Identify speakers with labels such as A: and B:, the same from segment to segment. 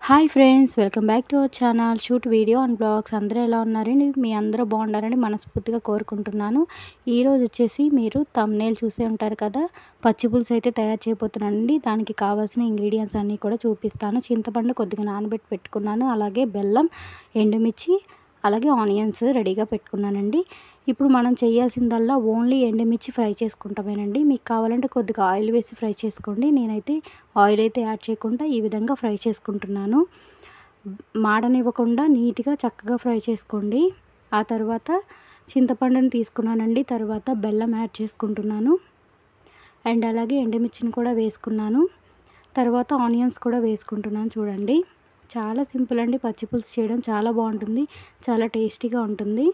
A: hi friends welcome back to our channel shoot video and blogs అందరూ ఎలా ఉన్నారండి మీ అందరూ బాగుండాలని మనస్ఫూర్తిగా కోరుకుంటున్నాను ఈరోజు వచ్చేసి మీరు తమ్నేల్ చూసే ఉంటారు కదా పచ్చి పులుసు అయితే తయారు చేయబోతున్నానండి దానికి కావాల్సిన ఇంగ్రీడియంట్స్ అన్నీ కూడా చూపిస్తాను చింతపండు కొద్దిగా నానబెట్టి పెట్టుకున్నాను అలాగే బెల్లం ఎండుమిర్చి అలాగే ఆనియన్స్ రెడీగా పెట్టుకున్నానండి ఇప్పుడు మనం చేయాల్సిందల్లా ఓన్లీ ఎండుమిర్చి ఫ్రై చేసుకుంటామేనండి మీకు కావాలంటే కొద్దిగా ఆయిల్ వేసి ఫ్రై చేసుకోండి నేనైతే ఆయిల్ అయితే యాడ్ చేయకుండా ఈ విధంగా ఫ్రై చేసుకుంటున్నాను మాడనివ్వకుండా నీట్గా చక్కగా ఫ్రై చేసుకోండి ఆ తర్వాత చింతపండుని తీసుకున్నానండి తర్వాత బెల్లం యాడ్ చేసుకుంటున్నాను అండ్ అలాగే ఎండుమిర్చిని కూడా వేసుకున్నాను తర్వాత ఆనియన్స్ కూడా వేసుకుంటున్నాను చూడండి చాలా సింపుల్ అండి పచ్చి పులుసు చేయడం చాలా బాగుంటుంది చాలా టేస్టీగా ఉంటుంది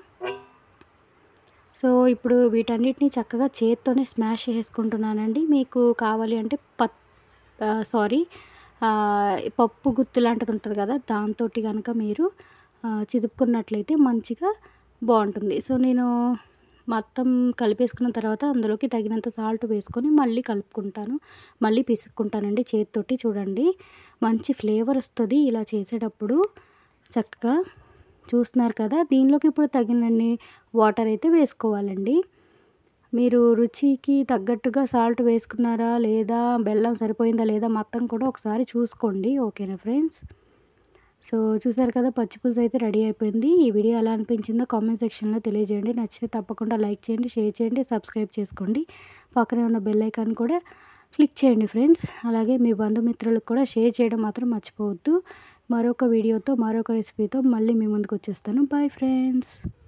A: సో ఇప్పుడు వీటన్నిటిని చక్కగా చేత్తోనే స్మాష్ చేసుకుంటున్నానండి మీకు కావాలి అంటే పత్ సారీ పప్పు గుత్తు లాంటిది ఉంటుంది కదా దాంతో కనుక మీరు చిదుపుకున్నట్లయితే మంచిగా బాగుంటుంది సో నేను మొత్తం కలిపేసుకున్న తర్వాత అందులోకి తగినంత సాల్ట్ వేసుకొని మళ్ళీ కలుపుకుంటాను మళ్ళీ పిసుక్కుంటానండి చేతితోటి చూడండి మంచి ఫ్లేవర్ వస్తుంది ఇలా చేసేటప్పుడు చక్కగా చూస్తున్నారు కదా దీనిలోకి ఇప్పుడు తగినన్ని వాటర్ అయితే వేసుకోవాలండి మీరు రుచికి తగ్గట్టుగా సాల్ట్ వేసుకున్నారా లేదా బెల్లం సరిపోయిందా లేదా మొత్తం కూడా ఒకసారి చూసుకోండి ఓకేనా ఫ్రెండ్స్ సో చూసారు కదా పచ్చి పులుసు అయితే రెడీ అయిపోయింది ఈ వీడియో ఎలా అనిపించిందో కామెంట్ సెక్షన్లో తెలియజేయండి నచ్చితే తప్పకుండా లైక్ చేయండి షేర్ చేయండి సబ్స్క్రైబ్ చేసుకోండి పక్కనే ఉన్న బెల్ ఐకాన్ కూడా క్లిక్ చేయండి ఫ్రెండ్స్ అలాగే మీ బంధుమిత్రులకు కూడా షేర్ చేయడం మాత్రం మర్చిపోవద్దు మరొక వీడియోతో మరొక రెసిపీతో మళ్ళీ మీ ముందుకు వచ్చేస్తాను బాయ్ ఫ్రెండ్స్